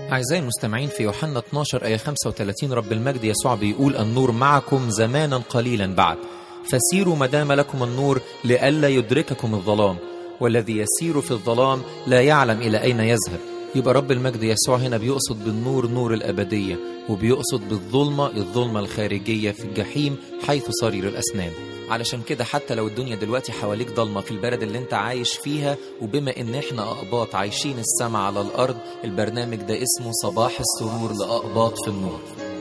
أعزائي المستمعين في يوحنا 12 آية 35 رب المجد يسوع بيقول النور معكم زمانا قليلا بعد فسيروا ما دام لكم النور لئلا يدرككم الظلام والذي يسير في الظلام لا يعلم إلى أين يذهب يبقى رب المجد يسوع هنا بيقصد بالنور نور الأبدية وبيقصد بالظلمة الظلمة الخارجية في الجحيم حيث صرير الأسنان علشان كده حتى لو الدنيا دلوقتي حواليك ضلمة في البلد اللي انت عايش فيها وبما ان احنا أقباط عايشين السما على الأرض البرنامج ده اسمه صباح السرور لأقباط في النور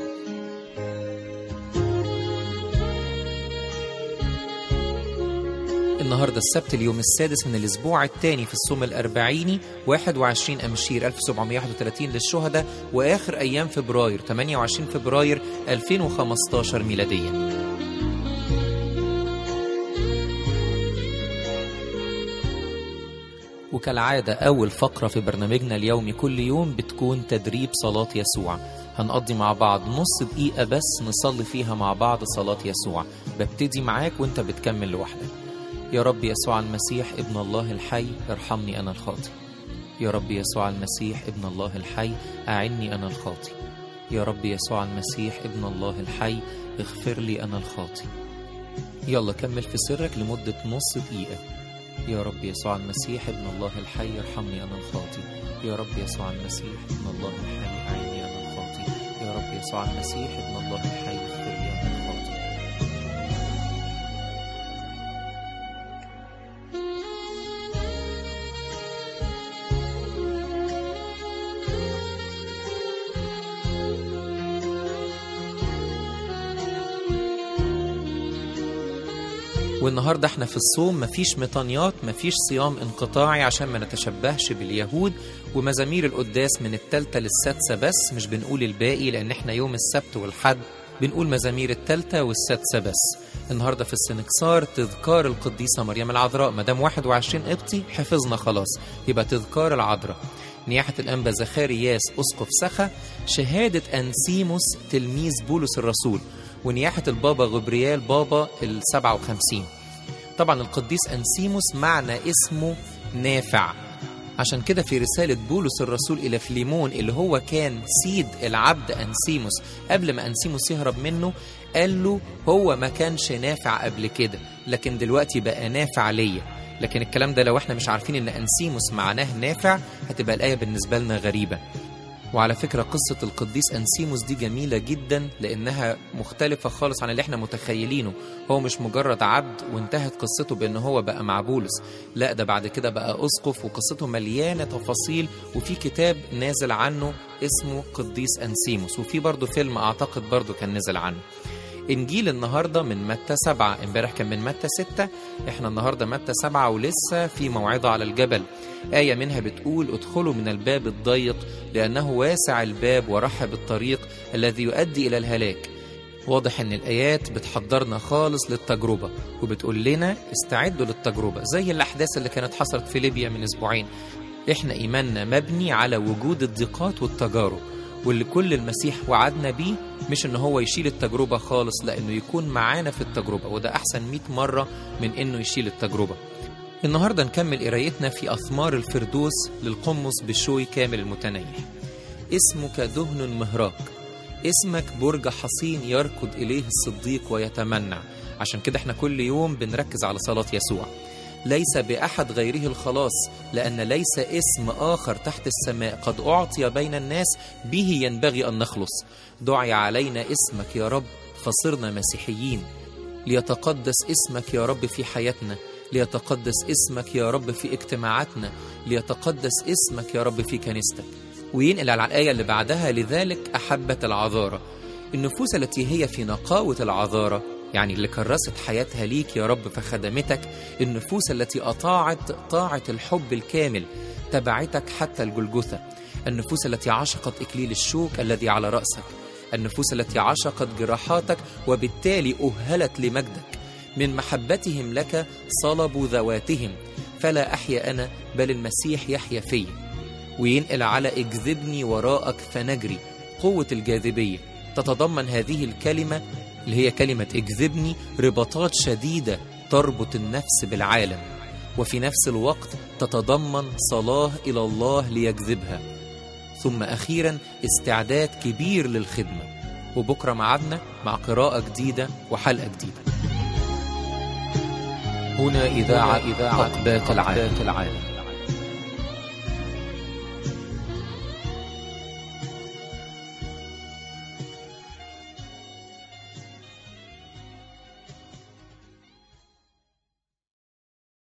النهاردة السبت اليوم السادس من الأسبوع الثاني في الصوم الأربعيني 21 أمشير 1731 للشهداء وآخر أيام فبراير 28 فبراير 2015 ميلادياً وكالعادة أول فقرة في برنامجنا اليومي كل يوم بتكون تدريب صلاة يسوع هنقضي مع بعض نص دقيقة بس نصلي فيها مع بعض صلاة يسوع ببتدي معاك وانت بتكمل لوحدك يا رب يسوع المسيح ابن الله الحي ارحمني أنا الخاطي يا رب يسوع المسيح ابن الله الحي أعني أنا الخاطي يا رب يسوع المسيح ابن الله الحي اغفر لي أنا الخاطي يلا كمل في سرك لمدة نص دقيقة يا رب يسوع المسيح ابن الله الحي ارحمني أنا الخاطي يا رب يسوع المسيح ابن الله الحي أعني أنا الخاطي يا رب يسوع المسيح ابن الله الحي اغفر لي أنا الخاطي والنهارده احنا في الصوم مفيش مطانيات مفيش صيام انقطاعي عشان ما نتشبهش باليهود ومزامير القداس من التالتة للسادسة بس مش بنقول الباقي لأن احنا يوم السبت والحد بنقول مزامير التالتة والسادسة بس النهاردة في السنكسار تذكار القديسة مريم العذراء مدام 21 قبطي حفظنا خلاص يبقى تذكار العذراء نياحة الأنبا زخارياس أسقف سخا شهادة أنسيموس تلميذ بولس الرسول ونياحة البابا غبريال بابا السبعة وخمسين طبعا القديس أنسيموس معنى اسمه نافع عشان كده في رسالة بولس الرسول إلى فليمون اللي هو كان سيد العبد أنسيموس قبل ما أنسيموس يهرب منه قال له هو ما كانش نافع قبل كده لكن دلوقتي بقى نافع ليا لكن الكلام ده لو احنا مش عارفين ان أنسيموس معناه نافع هتبقى الآية بالنسبة لنا غريبة وعلى فكرة قصة القديس أنسيموس دي جميلة جدا لأنها مختلفة خالص عن اللي احنا متخيلينه هو مش مجرد عبد وانتهت قصته بأن هو بقى مع بولس لا ده بعد كده بقى أسقف وقصته مليانة تفاصيل وفي كتاب نازل عنه اسمه قديس أنسيموس وفي برضه فيلم أعتقد برضه كان نزل عنه إنجيل النهاردة من متى سبعة امبارح كان من متى ستة احنا النهاردة متى سبعة ولسه في موعظة على الجبل آية منها بتقول ادخلوا من الباب الضيق لأنه واسع الباب ورحب الطريق الذي يؤدي إلى الهلاك واضح ان الايات بتحضرنا خالص للتجربه وبتقول لنا استعدوا للتجربه زي الاحداث اللي كانت حصلت في ليبيا من اسبوعين احنا ايماننا مبني على وجود الضيقات والتجارب واللي كل المسيح وعدنا بيه مش ان هو يشيل التجربه خالص لانه يكون معانا في التجربه وده احسن 100 مره من انه يشيل التجربه النهارده نكمل قرايتنا في اثمار الفردوس للقمص بشوي كامل المتنيح اسمك دهن مهراق اسمك برج حصين يركض اليه الصديق ويتمنع عشان كده احنا كل يوم بنركز على صلاه يسوع ليس باحد غيره الخلاص لان ليس اسم اخر تحت السماء قد اعطي بين الناس به ينبغي ان نخلص دعي علينا اسمك يا رب فصرنا مسيحيين ليتقدس اسمك يا رب في حياتنا ليتقدس اسمك يا رب في اجتماعاتنا ليتقدس اسمك يا رب في كنيستك وينقل على الآية اللي بعدها لذلك أحبت العذارة النفوس التي هي في نقاوة العذارة يعني اللي كرست حياتها ليك يا رب فخدمتك النفوس التي أطاعت طاعة الحب الكامل تبعتك حتى الجلجثة النفوس التي عشقت إكليل الشوك الذي على رأسك النفوس التي عشقت جراحاتك وبالتالي أهلت لمجدك من محبتهم لك صلبوا ذواتهم فلا أحيا أنا بل المسيح يحيا في وينقل على اجذبني وراءك فنجري قوة الجاذبية تتضمن هذه الكلمة اللي هي كلمة اجذبني رباطات شديدة تربط النفس بالعالم وفي نفس الوقت تتضمن صلاة إلى الله ليجذبها ثم أخيرا استعداد كبير للخدمة وبكرة معادنا مع قراءة جديدة وحلقة جديدة هنا إذاعة إذاعة أقبات العالم